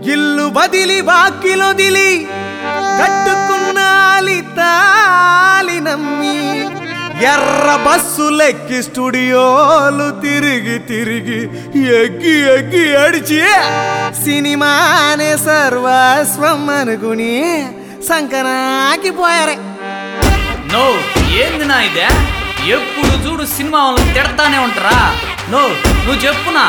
ఇల్లు వదిలి వాకిలొదిలి కట్టుకున్నాలి తాలి నమ్మి ఎర్ర బస్సులెక్కి స్టూడియోలు తిరిగి తిరిగి ఎగ్గి ఎగ్గి అడిచి సినిమానే సర్వస్వం అనుకుని సంకనాకి పోయారే నో ఏంది నా ఇదే ఎప్పుడు చూడు సినిమా వాళ్ళని తిడతానే ఉంటారా నో నువ్వు చెప్పునా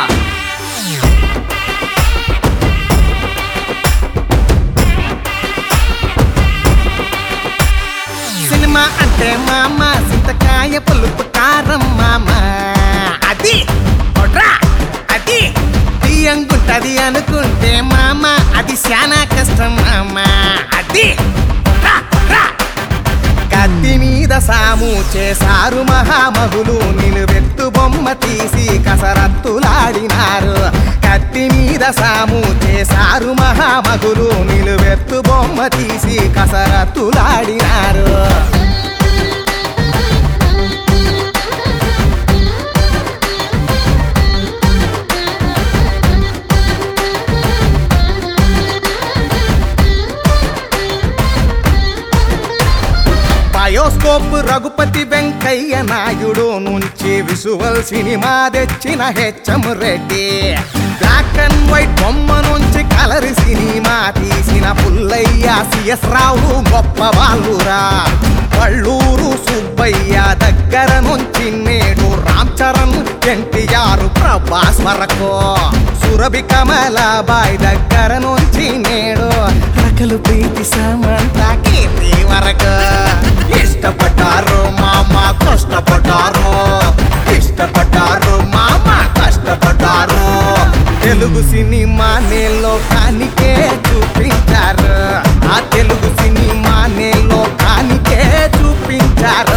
సినిమా అంటే మామ సింతకాయ పులుపు కారం మామ అది కొట్రా అది తీయంగుంటది అనుకుంటే మామ అది శానా కష్టం మామ అది కొట్రా, కొట్రా. కత్తి మీద సాము చేశారు మహామహులు నిలువెత్తు బొమ్మ తీసి కసరత్తులాడినారు కత్తి మీద సాము చేశారు మహామహులు నిలువెత్తు బొమ్మ తీసి కసరత్తులాడినారు బయోస్కోప్ రఘుపతి వెంకయ్య నాయుడు నుంచి విజువల్ సినిమా తెచ్చిన H M Reddy black and white బొమ్మ నుంచి కలర్ సినిమా తీసిన పుల్లయ్య సిఎస్ రావు గొప్ప వాళ్ళురా పళ్ళూరు సుబ్బయ్య దగ్గర నుంచి నేడు రామ్ చరణ్ ఎన్టీఆర్ ప్రభాస్ వరకు సురభి కమలాబాయ్ దగ్గర నుంచి నేడు రకలు ప్రీతి సమంత కీర్తి వరకు ఇష్టపడ్డారు మామ కష్టపడ్డారు ఇష్టపడ్డారు మామ కష్టపడ్డారు తెలుగు సినిమా లోకానికే చూపించారు ఆ తెలుగు సినిమా లోకానికే చూపించారు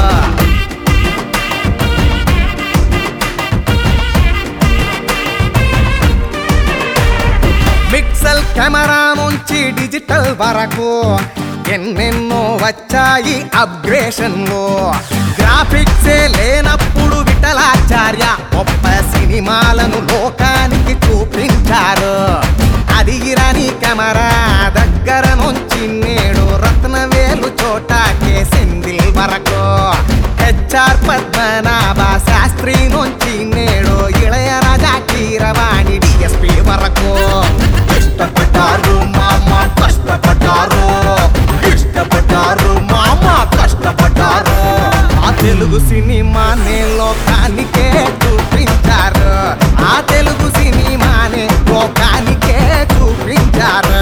పిక్సెల్ కెమెరా నుంచి డిజిటల్ వరకు ఎన్నెన్నో వచ్చాయి అప్గ్రేషన్లు గ్రాఫిక్సే లేనప్పుడు విఠలాచార్య గొప్ప సినిమాలను లోకానికి చూపించారు అది ఇరాని కెమెరా దగ్గర నుంచి నేడు రత్నవేలు చోట కేసిందిల్ వరకు హెచ్ఆర్ పద్మనాభ శాస్త్రి నుంచి నేడు ఇళయరాజా కీరవాణి డిఎస్పి వరకు ఇష్టపడ్డారు మామ కష్టపడ్డారు ఇష్టపడ్డారు మామ కష్టపడ్డారు ఆ తెలుగు సినిమానే లోకానికే చూపించారు ఆ తెలుగు సినిమానే లోకానికే చూపించారు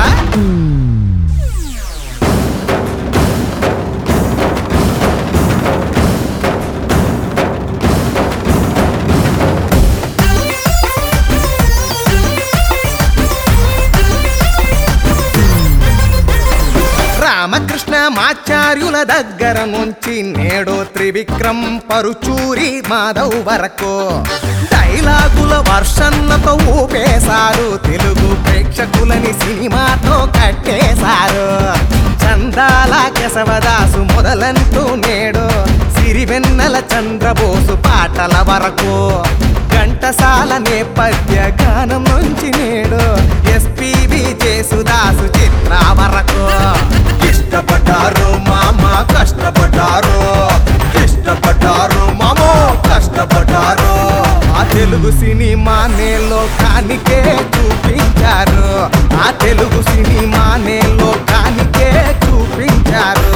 రామకృష్ణ మాచార్యుల దగ్గర నుంచి నేడు త్రివిక్రమ్ పరుచూరి మాధవ్ వరకు డైలాగుల వర్షన్లతో ఊపేశారు తెలుగు ప్రేక్షకులని సినిమాతో కట్టేశారు చందాల కేశవదాసు మొదలంటూ నేడు సిరివెన్నెల చంద్రబోసు పాటల వరకు ఘంటసాల నేపథ్య గానం నుంచి నేడు ఎస్పీబి చేసుదాసు చిత్ర వరకు ఇష్టపడ్డారు మామ కష్టపడ్డారు ఇష్టపడ్డారు మామో కష్టపడ్డారు ఆ తెలుగు సినిమా లోకానికే చూపించారు ఆ తెలుగు సినిమా లోకానికే చూపించారు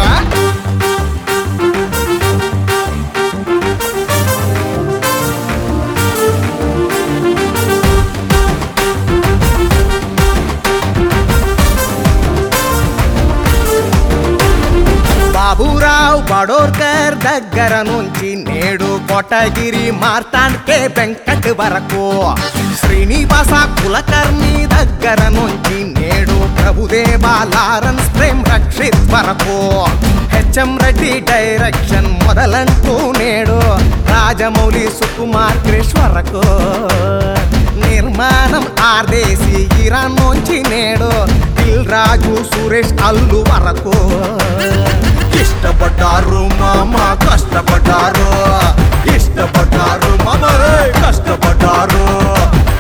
బాబురావు బడోర్కర్ దగ్గర నుంచి నేడు కోటగిరి మార్తాండ్కే వెంకట్ వరకు శ్రీనివాస కులకర్ణి దగ్గర నుంచి నేడు ప్రభుదేవ లారెన్స్ ప్రేమ్ రక్షిత్ వరకు హెచ్ఎం రెడ్డి డైరెక్షన్ మొదలంటూ నేడు రాజమౌళి సుకుమార్ క్రిష్ వరకు నిర్మాణం ఆర్దేశి ఇరాన్ నుంచి నేడు దిల్ రాజు సురేష్ అల్లు వరకు ఇష్టపడ్డారు మామ కష్టపడ్డారు ఇష్టపడ్డారు మామ రే కష్టపడ్డారు